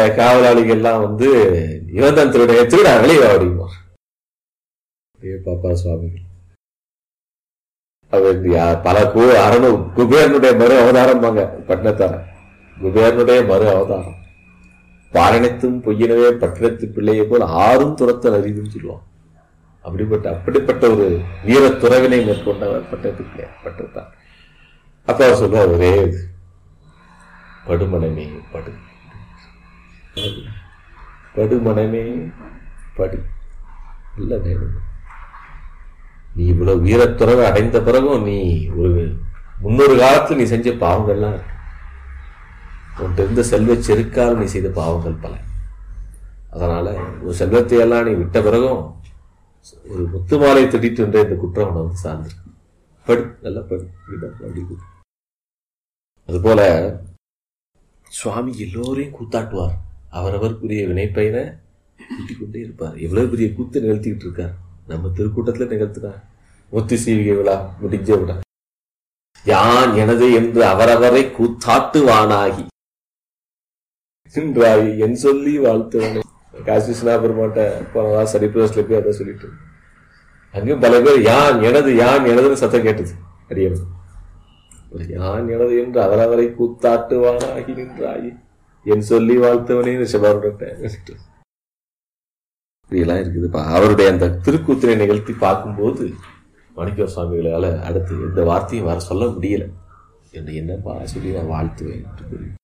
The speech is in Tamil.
காவலாளிகள்லாம் வந்து இவன் தான் திருடைய திருடா வெளியே அப்படிமா பாப்பா சுவாமிகள் அவர் யா- பல கு அரணு குபேரனுடைய மறு அவதாரம் வாங்க பட்டினத்தாரன் குபேரனுடைய மறு அவதாரம் பாரணத்தும் பொய்யினவே பட்டினத்து பிள்ளையை போல் ஆறும் துரத்தல் அறிதுன்னு சொல்லுவான் அப்படிப்பட்ட அப்படிப்பட்ட ஒரு வீர துறவினை மேற்கொண்டவர் பட்டத்து பிள்ளை பட்டத்தான் அப்ப அவர் சொல்லுவார் ஒரே இது படுமனமே படு படுமனமே படு இல்ல வேணும் நீ இவ்வளவு வீரத்துறவை அடைந்த பிறகும் நீ ஒரு முன்னொரு காலத்துல நீ செஞ்ச பாவங்கள்லாம் இருக்கு உன்கிட்ட இருந்த செல்வ செருக்கால் நீ செய்த பாவங்கள் பல அதனால ஒரு செல்வத்தை எல்லாம் நீ விட்ட பிறகும் ஒரு முத்து மாலை திட்டிட்டு இருந்த இந்த குற்றம் உன்னை வந்து சார்ந்திருக்கு படு நல்லா படு இப்படிதான் அப்படி கூப்பிடு. அதுபோல சுவாமி எல்லோரையும் கூத்தாட்டுவார் அவரவருக்குரிய வினைப்பயனை கூட்டிக் கொண்டே இருப்பார் எவ்வளவு பெரிய கூத்து நிகழ்த்திக்கிட்டு இருக்கார் நம்ம திருக்கூட்டத்துல நிகழ்த்தினார் முத்து சீவிகை விழா முடிஞ்ச விழா யான் எனது என்று அவரவரை கூத்தாட்டுவானாகி என்றாய் என் சொல்லி வாழ்த்துவனே காசிஸ்னா பெருமாட்ட போனதா சரிப்பிரஸ்ல போய் அதை சொல்லிட்டு அங்கேயும் பல பேர் யான் எனது யான் எனதுன்னு சத்தம் கேட்டது அடியவன் யான் எனது என்று அவரவரை கூத்தாட்டுவானாகி நின்றாய் என் சொல்லி வாழ்த்தவனே சிவருடன் இப்படியெல்லாம் இருக்குதுப்பா அவருடைய அந்த திருக்கூத்திரை நிகழ்த்தி பார்க்கும்போது மாணிக்க சுவாமிகளால அடுத்து எந்த வார்த்தையும் வர சொல்ல முடியல என்று என்னப்பா சொல்லி நான் வாழ்த்துவேன் என்று கூறி